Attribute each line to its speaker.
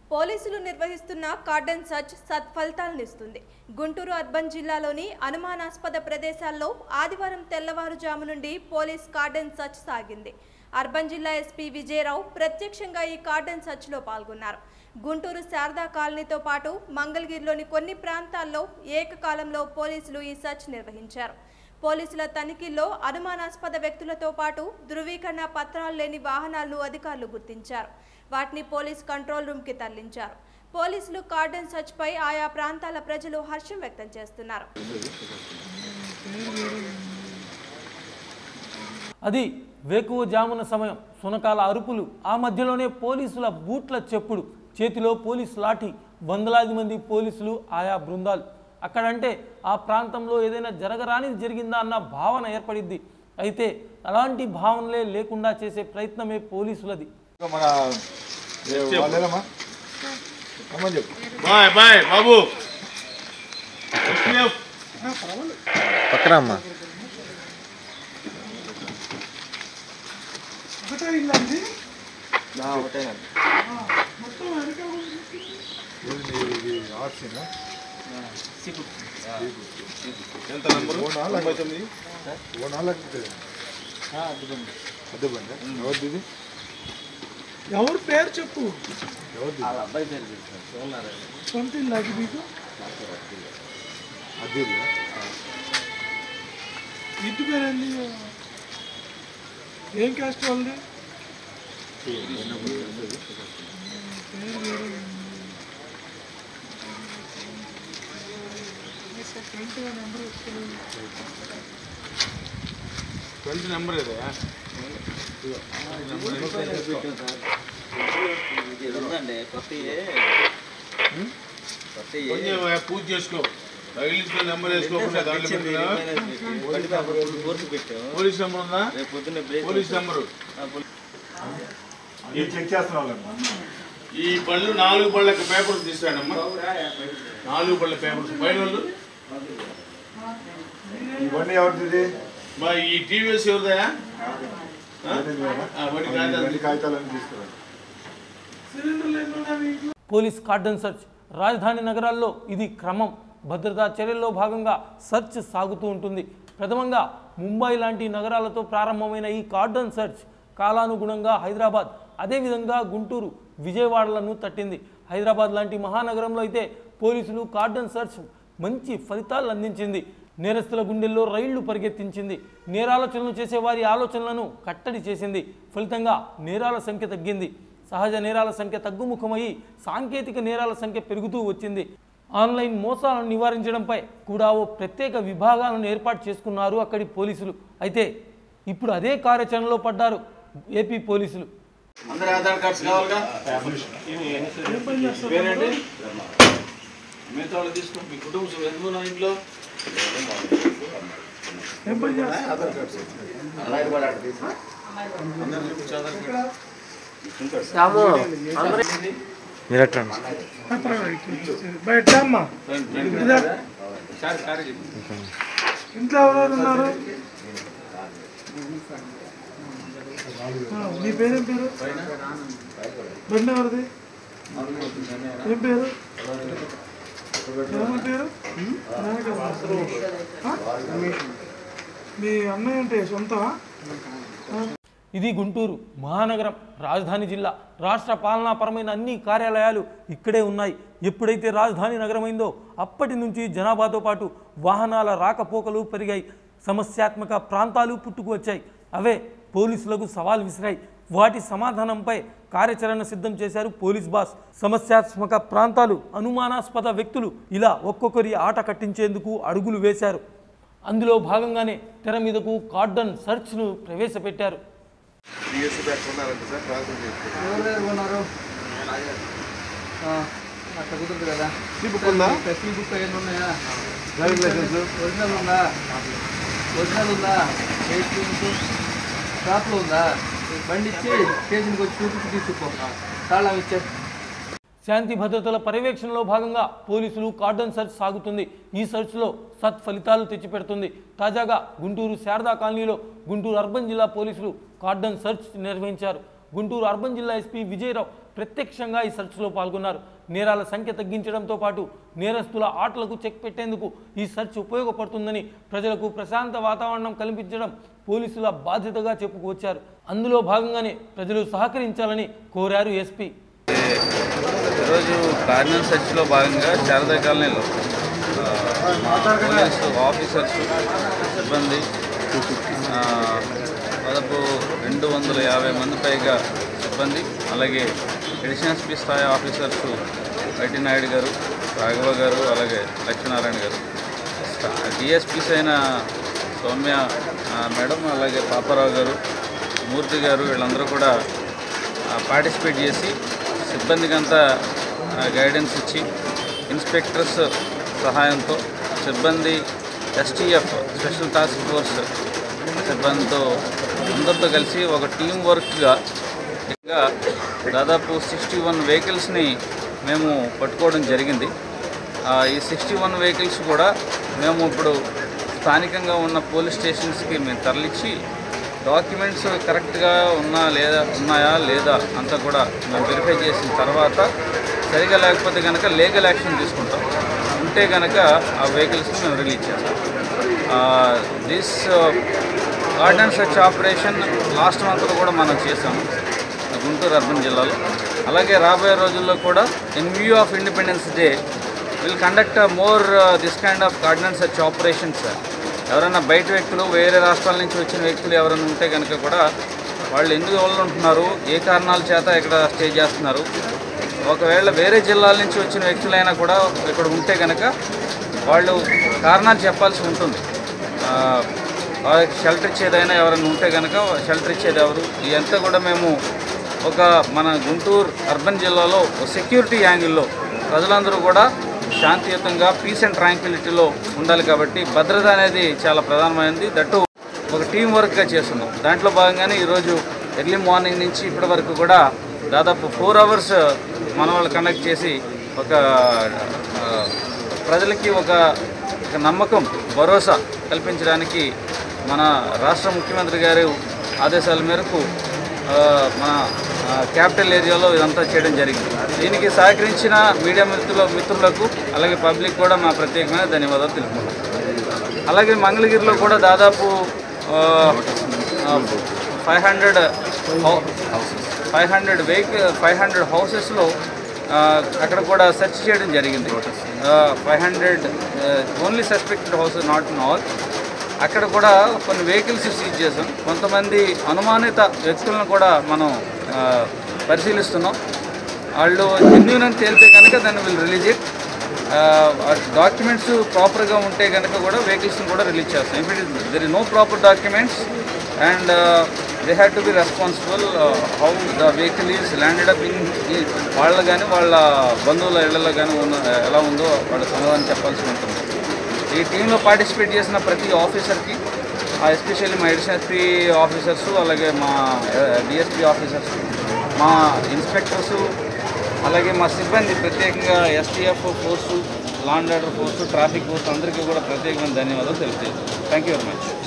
Speaker 1: పోలీసులు నిర్వహిస్తున్న cordon search సత్ఫలితాలనిస్తుంది గుంటూరు అర్బన్ జిల్లాలోని అనుమానాస్పద ప్రదేశాల్లో ఆదివారం తెల్లవారుజాము నుండి పోలీస్ కార్డన్ సర్చ్ సాగింది అర్బన్ జిల్లా ఎస్పీ విజయరావు ప్రత్యక్షంగా ఈ కార్డన్ సర్చ్లో పాల్గొన్నారు గుంటూరు శారదా కాలనీతో పాటు మంగళగిరిలోని కొన్ని ప్రాంతాల్లో ఏకకాలంలో పోలీసులు ఈ సర్చ్ నిర్వహించారు పోలీసుల తనిఖీల్లో అనుమానాస్పద వ్యక్తులతో పాటు ధృవీకరణ పత్రాలు లేని వాహనాలను అధికారులు గుర్తించారు వాటిని పోలీస్ కంట్రోల్ రూమ్కి తరలించారు పోలీసులు కార్డన్ సర్చ్ పై ఆయా ప్రాంతాల ప్రజలు హర్షం వ్యక్తం చేస్తున్నారు
Speaker 2: అది వేకువ జామున సమయం సునకాల అరుపులు ఆ మధ్యలోనే పోలీసుల బూట్ల చెప్పుడు చేతిలో పోలీస్ లాఠీ వందలాది మంది పోలీసులు ఆయా బృందాలు అక్కడంటే ఆ ప్రాంతంలో ఏదైనా జరగరానిది జరిగిందా అన్న భావన ఏర్పడిద్ది అయితే అలాంటి భావనలే లేకుండా చేసే ప్రయత్నమే పోలీసులది
Speaker 3: మన వాళ్ళేనమ్మా అమ్మని చెప్పు
Speaker 4: బాయ్ బాయ్ బాబు
Speaker 3: పక్కన అమ్మా ఆర్సీనా
Speaker 4: ఎంత నంబరు
Speaker 3: ఓనా
Speaker 4: తొంభై తొమ్మిది
Speaker 3: ఓనా లేకపోతే అద్దెబండి ఎవరిది ఇది
Speaker 5: ఎవరు పేరు చెప్పు
Speaker 3: ఎవరిది
Speaker 5: సొంత ఇల్లాకి మీకు
Speaker 3: అద్దె
Speaker 5: ఇంటి పేరు ఏంది ఏం క్యాస్ట్ వాళ్ళది పేరు వేరే ఉంది. ఫ్రంట్ నెంబర్ వస్తుంది
Speaker 4: ట్వంటీ నెంబర్ ఇదా కొంచెం పూజ చేసుకో తగిలించుకో నెంబర్ వేసుకోకుండా దాంట్లో పెట్టినా పోలీస్ నెంబర్ ఉందా పోలీస్ నెంబరు
Speaker 3: చెక్ చేస్తున్నాం
Speaker 4: ఈ బళ్ళు నాలుగు బళ్ళ పేపర్స్ తీసాడమ్మా నాలుగు బళ్ళ పేపర్స్ పైన వాళ్ళు
Speaker 3: ఇవన్నీ ఎవరిది ఇది
Speaker 4: మా ఈ టీవీఎస్ ఎవరిదా బండి కాదు
Speaker 3: ఇవన్నీ కాగితాలన్నీ తీసుకురండి
Speaker 5: సిలిండర్లు ఎన్ని ఉన్నాయి మీ ఇంట్లో
Speaker 2: పోలీస్ కార్డన్ సెర్చ్ రాజధాని నగరాల్లో ఇది క్రమం భద్రతా చర్యల్లో భాగంగా సెర్చ్ సాగుతూ ఉంటుంది ప్రథమంగా ముంబై లాంటి నగరాలతో ప్రారంభమైన ఈ కార్డన్ సెర్చ్ కాలానుగుణంగా హైదరాబాద్ అదేవిధంగా గుంటూరు విజయవాడలను తట్టింది హైదరాబాద్ లాంటి మహానగరంలో అయితే పోలీసులు కార్డన్ సెర్చ్ మంచి ఫలితాలు అందించింది నేరస్తుల గుండెల్లో రైళ్లు పరిగెత్తించింది నేరాలోచనలు చేసే వారి ఆలోచనలను కట్టడి చేసింది ఫలితంగా నేరాల సంఖ్య తగ్గింది సహజ నేరాల సంఖ్య తగ్గుముఖమయ్యి సాంకేతిక నేరాల సంఖ్య పెరుగుతూ వచ్చింది ఆన్లైన్ మోసాలను నివారించడంపై కూడా ఓ ప్రత్యేక విభాగాలను ఏర్పాటు చేసుకున్నారు అక్కడి పోలీసులు అయితే ఇప్పుడు అదే కార్యాచరణలో పడ్డారు ఏపీ పోలీసులు
Speaker 4: అందరి ఆధార్ కార్డ్స్ కావాలిగా
Speaker 5: ఏం పని చేస్తారు
Speaker 4: పేరేంటి మిగతా వాళ్ళు తీసుకో మీ కుటుంబ సభ్యులు ఎంతమంది ఉన్నారు ఇంట్లో
Speaker 5: ఏం పని చేస్తారు
Speaker 4: అందరు చూపించు ఆధార్ కార్డు
Speaker 5: బయట అమ్మా
Speaker 4: రండి, రండి.
Speaker 5: ఇదా?
Speaker 4: సార్ సార్ చెప్పు.
Speaker 5: ఇంట్లో ఎవరెవరు ఉన్నారు ఆ, నీ పేరేం పేరు బండి ఎవరిది ఏం పేరు ఎవరి పేరు నాయకమ్మ. ఆ? మీ అన్నయ్య అంటే సొంత
Speaker 2: ఇది గుంటూరు మహానగరం రాజధాని జిల్లా రాష్ట్ర పాలనాపరమైన అన్ని కార్యాలయాలు ఇక్కడే ఉన్నాయి ఎప్పుడైతే రాజధాని నగరమైందో అప్పటి నుంచి జనాభాతో పాటు వాహనాల రాకపోకలు పెరిగాయి సమస్యాత్మక ప్రాంతాలు పుట్టుకు వచ్చాయి అవే పోలీసులకు సవాల్ విసిరాయి వాటి సమాధానంపై కార్యాచరణ సిద్ధం చేశారు పోలీస్ బాస్ సమస్యాత్మక ప్రాంతాలు అనుమానాస్పద వ్యక్తులు ఇలా ఒక్కొక్కరి ఆట కట్టించేందుకు అడుగులు వేశారు అందులో భాగంగానే తెర మీదకు కార్డన్ సర్చ్ను ప్రవేశపెట్టారు
Speaker 3: డిఎస్సీ బ్యాక్ ఉన్నారంట సార్ ట్రాన్స్ఫర్ చేసుకోండి
Speaker 6: అట్లా కుదరదు కదా
Speaker 3: ఈ బుక్ ఉందా
Speaker 6: టెస్టింగ్ బుక్ ఏమైనా ఉన్నాయా
Speaker 3: డ్రైవింగ్ లైసెన్స్
Speaker 6: ఒరిజినల్ ఉందా ఒరిజినల్ ఉందా ఎయిట్ షాప్లో ఉందా బండి ఇచ్చి స్టేషన్కి వచ్చి చూపించి తీసుకుపో తాళం ఇచ్చే
Speaker 2: శాంతి భద్రతల పర్యవేక్షణలో భాగంగా పోలీసులు కార్డన్ సెర్చ్ సాగుతుంది ఈ సెర్చ్లో సత్ఫలితాలు తెచ్చిపెడుతుంది తాజాగా గుంటూరు శారదా కాలనీలో గుంటూరు అర్బన్ జిల్లా పోలీసులు కార్డన్ సెర్చ్ నిర్వహించారు గుంటూరు అర్బన్ జిల్లా ఎస్పీ విజయరావు ప్రత్యక్షంగా ఈ సెర్చ్లో పాల్గొన్నారు నేరాల సంఖ్య తగ్గించడంతో పాటు నేరస్తుల ఆటలకు చెక్ పెట్టేందుకు ఈ సెర్చ్ ఉపయోగపడుతుందని ప్రజలకు ప్రశాంత వాతావరణం కల్పించడం పోలీసుల బాధ్యతగా చెప్పుకొచ్చారు అందులో భాగంగానే ప్రజలు సహకరించాలని కోరారు ఎస్పీ
Speaker 7: ఈరోజు కార్నర్ సెర్చ్లో భాగంగా శారదా కాలనీలో ఆ, మా పోలీసు ఆఫీసర్స్ సిబ్బంది ఆ, దాదాపు రెండు వందల యాభై మంది పైగా సిబ్బంది అలాగే అడిషనల్ ఎస్పీ స్థాయి ఆఫీసర్స్ వైటి నాయుడు గారు రాఘవ గారు అలాగే లక్ష్మీనారాయణ గారు డిఎస్పీస్ అయిన సౌమ్య ఆ, మేడం అలాగే పాపారావు గారు మూర్తి గారు వీళ్ళందరూ కూడా పార్టిసిపేట్ చేసి సిబ్బందికి అంతా గైడెన్స్ ఇచ్చి ఇన్స్పెక్టర్స్ సహాయంతో సిబ్బంది ఎస్టీఎఫ్ స్పెషల్ టాస్క్ ఫోర్స్ సిబ్బందితో అందరితో కలిసి ఒక టీం వర్క్గా ఇంకా దాదాపు సిక్స్టీ వన్ వెహికల్స్ని మేము పట్టుకోవడం జరిగింది ఆ, ఈ సిక్స్టీ వన్ వెహికల్స్ కూడా మేము ఇప్పుడు స్థానికంగా ఉన్న పోలీస్ స్టేషన్స్కి మేము తరలించి డాక్యుమెంట్స్ కరెక్ట్గా ఉన్నా లేదా ఉన్నాయా లేదా అంతా కూడా మేము వెరిఫై చేసిన తర్వాత సరిగా లేకపోతే కనుక లీగల్ యాక్షన్ తీసుకుంటాం ఉంటే కనుక ఆ వెహికల్స్ని మేము రిలీజ్ చేస్తాం this cordon search operation last మంత్లో కూడా మనం చేసాము గుంటూరు అర్బన్ జిల్లాలో అలాగే రాబోయే రోజుల్లో కూడా in view of Independence Day will conduct more this kind of cordon search operations ఎవరైనా బయట వ్యక్తులు వేరే రాష్ట్రాల నుంచి వచ్చిన వ్యక్తులు ఎవరైనా ఉంటే కనుక కూడా వాళ్ళు ఎందుకు వాళ్ళు ఉంటున్నారు ఏ కారణాల చేత ఇక్కడ స్టే చేస్తున్నారు ఒకవేళ వేరే జిల్లాల నుంచి వచ్చిన వ్యక్తులైనా కూడా ఇక్కడ ఉంటే కనుక వాళ్ళు కారణాలు చెప్పాల్సి ఉంటుంది ఆ, వాళ్ళకి షెల్టర్ ఇచ్చేదైనా ఎవరైనా ఉంటే కనుక షెల్టర్ ఇచ్చేది ఎవరు ఇదంతా కూడా మేము ఒక మన గుంటూరు అర్బన్ జిల్లాలో సెక్యూరిటీ యాంగిల్లో ప్రజలందరూ కూడా శాంతియుతంగా పీస్ అండ్ ట్రాంక్విలిటీలో ఉండాలి కాబట్టి భద్రత అనేది చాలా ప్రధానమైనది దట్టు ఒక టీం వర్క్గా చేస్తున్నాం దాంట్లో భాగంగానే ఈరోజు ఎర్లీ మార్నింగ్ నుంచి ఇప్పటి వరకు కూడా దాదాపు ఫోర్ అవర్స్ మన వాళ్ళు కండక్ట్ చేసి ఒక ఆ, ప్రజలకి ఒక ఒక నమ్మకం భరోసా కల్పించడానికి మన రాష్ట్ర ముఖ్యమంత్రి గారు ఆదేశాల మేరకు ఆ, మన ఆ, క్యాపిటల్ ఏరియాలో ఇదంతా చేయడం జరిగింది దీనికి సహకరించిన మీడియా మిత్రుల మిత్రులకు అలాగే పబ్లిక్ కూడా మా ప్రత్యేకమైన ధన్యవాదాలు తెలుపుకుంటాం అలాగే మంగళగిరిలో కూడా దాదాపు five hundred five hundred vehicle five hundred హౌసెస్లో అక్కడ కూడా సెర్చ్ చేయడం జరిగింది five hundred only suspected houses not in all అక్కడ కూడా కొన్ని వెహికల్స్ సీజ్ చేసాం కొంతమంది అనుమానిత వ్యక్తులను కూడా మనం ఆ, పరిశీలిస్తున్నాం వాళ్ళు జెన్యున్ అని తేలితే కనుక దాన్ని విల్ రిలీజ్ ఇట్ డాక్యుమెంట్స్ ప్రాపర్గా ఉంటే కనుక కూడా వెహికల్స్ని కూడా రిలీజ్ చేస్తాం if it there is no proper documents and they had to be responsible how the vehicle is landed up in వాళ్ళ కానీ వాళ్ళ బంధువుల ఇళ్లలో కానీ ఉన్న ఎలా ఉందో వాళ్ళ సమాధానం చెప్పాల్సి ఉంటుంది ఈ టీంలో పార్టిసిపేట్ చేసిన ప్రతి ఆఫీసర్కి ఎస్పెషల్లీ మా ఎస్ఎస్పీ ఆఫీసర్స్ అలాగే మా డిఎస్పీ ఆఫీసర్స్ మా ఇన్స్పెక్టర్సు అలాగే మా సిబ్బంది ప్రత్యేకంగా STF force land order force traffic force అందరికీ కూడా ప్రత్యేకమైన ధన్యవాదాలు తెలియజేస్తాను థ్యాంక్ యూ వెరీ మచ్